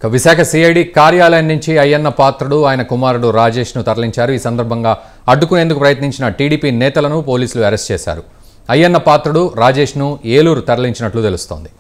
ఇక విశాఖ సిఐడి కార్యాలయం నుంచి అయ్యన్న పాత్రుడు ఆయన కుమారుడు రాజేష్ను తరలించారు ఈ సందర్భంగా అడ్డుకునేందుకు ప్రయత్నించిన టీడీపీ నేతలను పోలీసులు అరెస్ట్ చేశారు అయ్యన్న పాత్రుడు రాజేష్ను ఏలూరు తరలించినట్లు తెలుస్తోంది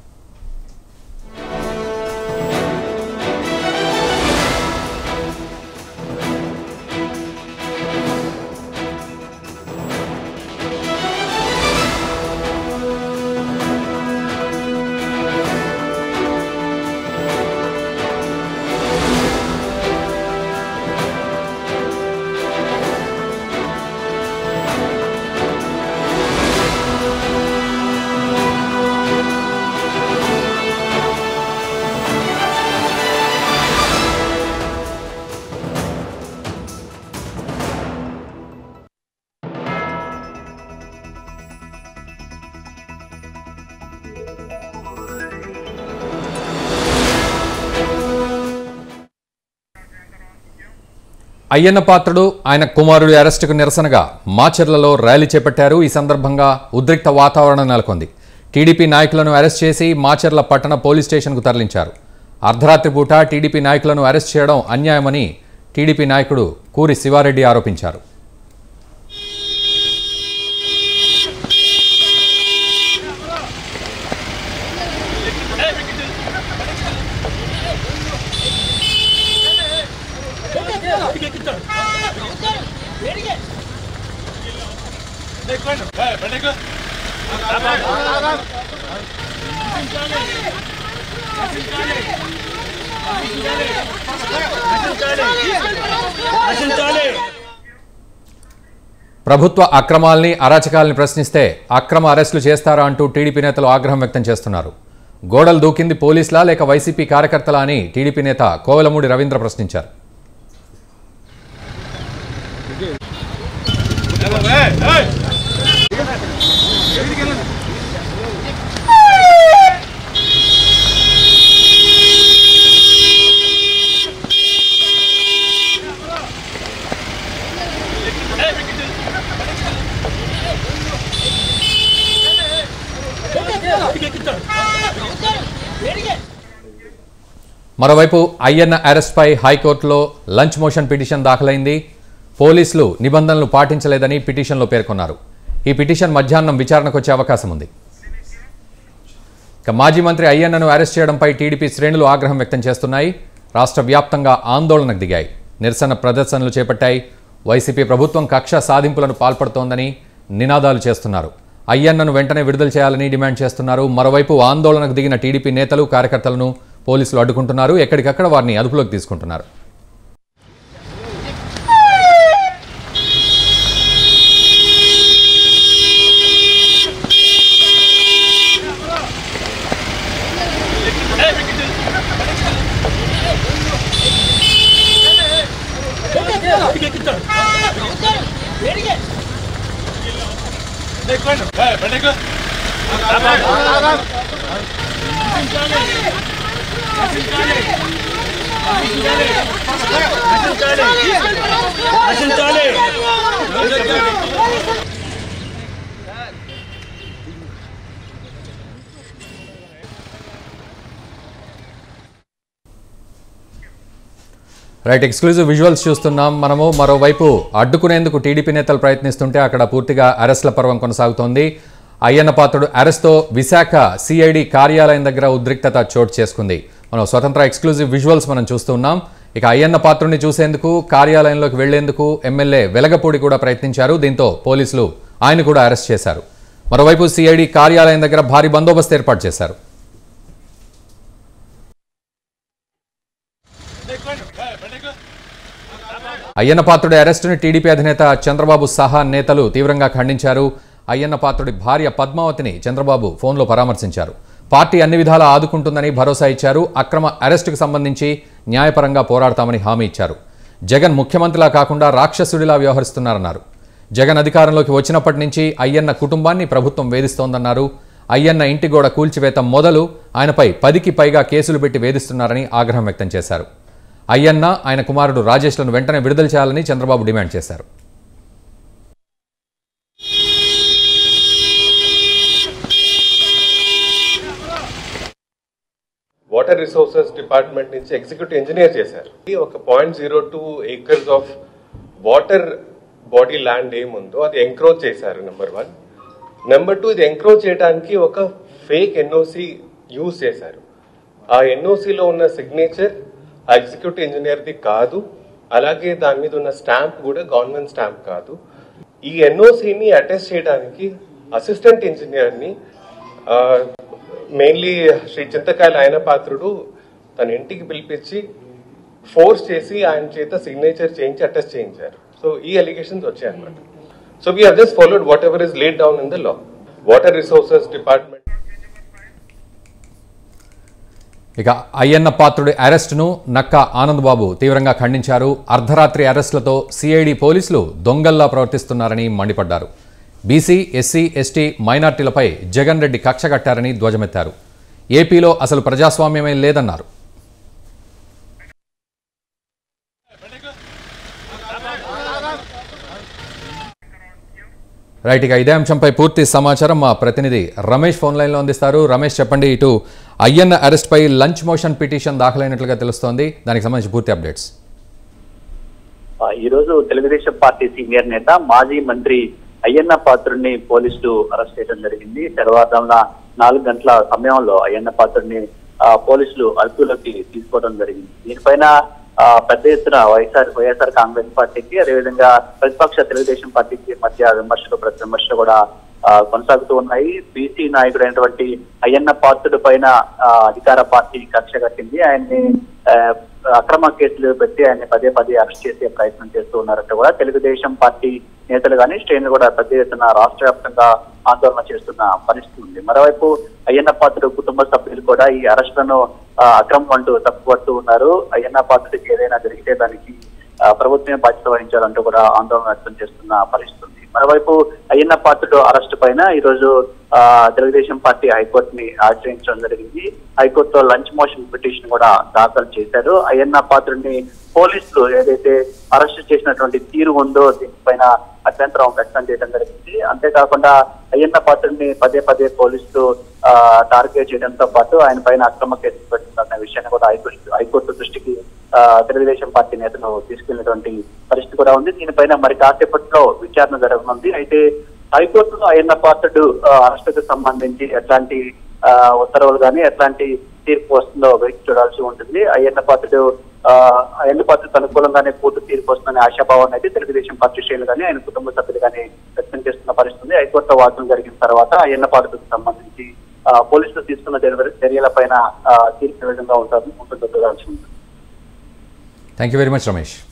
అయ్యన్న పాత్రుడు ఆయన కుమారుడి అరెస్టుకు నిరసనగా మాచర్లలో ర్యాలీ చేపట్టారు ఈ సందర్భంగా ఉద్రిక్త వాతావరణం నెలకొంది టీడీపీ నాయకులను అరెస్ట్ చేసి మాచర్ల పట్టణ పోలీస్ స్టేషన్కు తరలించారు అర్ధరాత్రి పూట టీడీపీ నాయకులను అరెస్ట్ చేయడం అన్యాయమని టీడీపీ నాయకుడు కూరి శివారెడ్డి ఆరోపించారు ప్రభుత్వ అక్రమాల్ని అరాచకాల్ని ప్రశ్నిస్తే అక్రమ అరెస్టులు చేస్తారా అంటూ టీడీపీ నేతలు ఆగ్రహం వ్యక్తం చేస్తున్నారు గోడలు దూకింది పోలీసులా లేక వైసీపీ కార్యకర్తలా అని టీడీపీ నేత కోవెలమూడి రవీంద్ర ప్రశ్నించారు మరోవైపు అయ్యన్న అరెస్ట్పై హైకోర్టులో లంచ్ మోషన్ పిటిషన్ దాఖలైంది పోలీసులు నిబంధనలు పాటించలేదని పిటిషన్లో పేర్కొన్నారు ఈ పిటిషన్ మధ్యాహ్నం విచారణకు వచ్చే అవకాశం ఉంది ఇక మాజీ మంత్రి అయ్యన్నను అరెస్ట్ చేయడంపై టీడీపీ శ్రేణులు ఆగ్రహం వ్యక్తం చేస్తున్నాయి రాష్ట్ర వ్యాప్తంగా ఆందోళనకు దిగాయి నిరసన ప్రదర్శనలు చేపట్టాయి వైసీపీ ప్రభుత్వం కక్ష సాధింపులను పాల్పడుతోందని నినాదాలు చేస్తున్నారు అయ్యన్నను వెంటనే విడుదల చేయాలని డిమాండ్ చేస్తున్నారు మరోవైపు ఆందోళనకు దిగిన టీడీపీ నేతలు కార్యకర్తలను పోలీసులు అడ్డుకుంటున్నారు ఎక్కడికక్కడ వారిని అదుపులోకి తీసుకుంటున్నారు రైట్ ఎక్స్క్లూజివ్ విజువల్స్ చూస్తున్నాం మనము మరోవైపు అడ్డుకునేందుకు టీడీపీ నేతలు ప్రయత్నిస్తుంటే అక్కడ పూర్తిగా అరెస్ట్ల పర్వం కొనసాగుతోంది అయ్యన్న పాత్రుడు అరెస్ట్తో విశాఖ సిఐడి కార్యాలయం దగ్గర ఉద్రిక్తత చోటు చేసుకుంది మనం స్వతంత్ర ఎక్స్క్లూజివ్ విజువల్స్ మనం చూస్తున్నాం ఇక అయ్యన్న పాత్రుడిని చూసేందుకు కార్యాలయంలోకి వెళ్లేందుకు ఎమ్మెల్యే వెలగపూడి కూడా ప్రయత్నించారు దీంతో పోలీసులు ఆయన కూడా అరెస్ట్ చేశారు మరోవైపు సిఐడి కార్యాలయం దగ్గర భారీ బందోబస్తు ఏర్పాటు చేశారు అయ్యన్న పాత్రుడి అరెస్టును టీడీపీ అధినేత చంద్రబాబు సహా నేతలు తీవ్రంగా ఖండించారు అయ్యన్న పాత్రుడి భార్య పద్మావతిని చంద్రబాబు ఫోన్లో పరామర్శించారు పార్టీ అన్ని విధాలా ఆదుకుంటుందని భరోసా ఇచ్చారు అక్రమ అరెస్టుకు సంబంధించి న్యాయపరంగా పోరాడతామని హామీ ఇచ్చారు జగన్ ముఖ్యమంత్రిలా కాకుండా రాక్షసుడిలా వ్యవహరిస్తున్నారన్నారు జగన్ అధికారంలోకి వచ్చినప్పటి నుంచి అయ్యన్న కుటుంబాన్ని ప్రభుత్వం వేధిస్తోందన్నారు అయ్యన్న ఇంటి గోడ కూల్చివేత మొదలు ఆయనపై పదికి పైగా కేసులు పెట్టి వేధిస్తున్నారని ఆగ్రహం వ్యక్తం చేశారు అయ్యన్న ఆయన కుమారుడు రాజేష్లను వెంటనే విడుదల చేయాలని చంద్రబాబు డిమాండ్ చేశారు వాటర్ రిసోర్సెస్ డిపార్ట్మెంట్ నుంచి ఎగ్జిక్యూటివ్ ఇంజనీర్ చేశారు ఇది ఒక point zero two acres of water body land ఏముందో అది ఎంక్రోచ్ చేశారు నెంబర్ వన్ నెంబర్ టూ ఇది ఎంక్రోచ్ చేయడానికి ఒక ఫేక్ ఎన్ఓసి యూజ్ చేశారు ఆ ఎన్ఓసిలో ఉన్న సిగ్నేచర్ ఆ ఎగ్జిక్యూటివ్ ఇంజనీర్ది కాదు అలాగే దాని మీద ఉన్న స్టాంప్ కూడా గవర్నమెంట్ స్టాంప్ కాదు ఈ ఎన్ఓసిని అటెస్ట్ చేయడానికి అసిస్టెంట్ ఇంజనీర్ని మెయిన్లీ శ్రీ చింతకాయల ఆయన పాత్రుడు తన ఇంటికి పిలిపించి ఫోర్స్ చేసి ఆయన చేత సిగ్నేచర్ చేయించి అటెస్ట్ చేయించారు సో ఈ అలిగేషన్స్ వచ్చాయి అనమాట so we have just followed whatever is laid down in the law water resources department ఇక అయ్యన్న పాత్రుడి అరెస్టును నక్క ఆనందబాబు తీవ్రంగా ఖండించారు అర్ధరాత్రి అరెస్టులతో సిఐడి పోలీసులు దొంగల్లా ప్రవర్తిస్తున్నారని మండిపడ్డారు బీసీ ఎస్సీ ఎస్టీ మైనార్టీలపై జగన్ రెడ్డి కక్ష కట్టారని ధ్వజమెత్తారు ఏపీలో అసలు ప్రజాస్వామ్యమే లేదన్నారు రైట్ ఇక ఇదే అంశంపై పూర్తి సమాచారం మా ప్రతినిధి రమేష్ ఫోన్ లైన్లో అందిస్తారు రమేష్ చెప్పండి ఇటు అయ్యన్న అరెస్ట్పై లంచ్ మోషన్ పిటిషన్ దాఖలైనట్లుగా తెలుస్తోంది దానికి సంబంధించి పూర్తి అప్డేట్స్ ఆ, ఈ రోజు తెలుగుదేశం పార్టీ సీనియర్ నేత మాజీ మంత్రి అయ్యన్న పాత్రుడిని పోలీసులు అరెస్ట్ చేయడం జరిగింది తెల్లవారుజామున నాలుగు గంటల సమయంలో అయ్యన్న పాత్రుడిని ఆ, పోలీసులు అదుపులోకి తీసుకోవడం జరిగింది దీనిపైన ఆ, పెద్ద ఎత్తున వైఎస్ఆర్ వైఎస్ఆర్ కాంగ్రెస్ పార్టీకి అదేవిధంగా ప్రతిపక్ష తెలుగుదేశం పార్టీకి మధ్య విమర్శలు ప్రతి విమర్శలు కూడా ఆ, కొనసాగుతూ ఉన్నాయి బీసీ నాయకుడైనటువంటి అయ్యన్న పాత్రుడి పైన ఆ, అధికార పార్టీ కక్ష కట్టింది ఆయన్ని ఆ, అక్రమ కేసులు పెట్టి ఆయన్ని పదే పదే అరెస్ట్ చేసే ప్రయత్నం చేస్తూ ఉన్నారంటే కూడా తెలుగుదేశం పార్టీ నేతలు కానీ శ్రేణులు కూడా పెద్ద ఎత్తున రాష్ట్ర వ్యాప్తంగా ఆందోళన చేస్తున్న పరిస్థితి ఉంది మరోవైపు అయ్యన్న పాత్రుడు కుటుంబ సభ్యులు కూడా ఈ అరెస్టులను ఆ, అక్రమం అంటూ తప్పుపడుతూ ఉన్నారు అయ్యన్న పాత్రుడికి ఏదైనా జరిగితే దానికి ఆ, ప్రభుత్వమే బాధ్యత వహించాలంటూ కూడా ఆందోళన వ్యక్తం చేస్తున్న పరిస్థితి ఉంది మరోవైపు అయ్యన్న పాత్రుడు అరెస్ట్ పైన ఈ రోజు ఆ, తెలుగుదేశం పార్టీ హైకోర్టుని ఆశ్రయించడం జరిగింది హైకోర్టులో లంచ్ మోషన్ పిటిషన్ కూడా దాఖలు చేశారు అయ్యన్న పాత్రుడిని పోలీసులు ఏదైతే అరెస్ట్ చేసినటువంటి తీరు ఉందో దీనిపైన అభ్యంతరం వ్యక్తం చేయడం జరిగింది అంతేకాకుండా అయ్యన్న పాత్రుడిని పదే పదే పోలీసులు ఆ, టార్గెట్ చేయడంతో పాటు ఆయన పైన అక్రమ కేసులు పెడుతున్న విషయాన్ని కూడా హైకోర్టు హైకోర్టు దృష్టికి ఆ, తెలుగుదేశం పార్టీ నేతలు తీసుకెళ్లినటువంటి పరిస్థితి కూడా ఉంది దీనిపైన మరి కాసేపట్లో విచారణ జరగనుంది అయితే హైకోర్టులో అయ్యన్న పాత్రుడు ఆ, అరెస్టుకు సంబంధించి ఎట్లాంటి ఆ, ఉత్తర్వులు కానీ ఎట్లాంటి తీర్పు వస్తుందో వేచి చూడాల్సి ఉంటుంది అయ్యన్న పాత్రుడు ఆ, అయ్యన్న పాత్రుడికి అనుకూలంగానే పూర్తి తీర్పు వస్తుందనే ఆశాభావాన్ని అయితే తెలుగుదేశం పార్టీ శ్రేణులు కానీ ఆయన కుటుంబ సభ్యులు కానీ వ్యక్తం చేస్తున్న పరిస్థితి ఉంది హైకోర్టులో వాదన జరిగిన తర్వాత అయ్యన్న పాత్రుడికి సంబంధించి ఆ, పోలీసులు తీసుకున్న చర్య- చర్యలపైన ఆ, తీర్పు ఏ విధంగా ఉంటుంది ఉంటుందో చూడాల్సి ఉంటుంది thank you very much Ramesh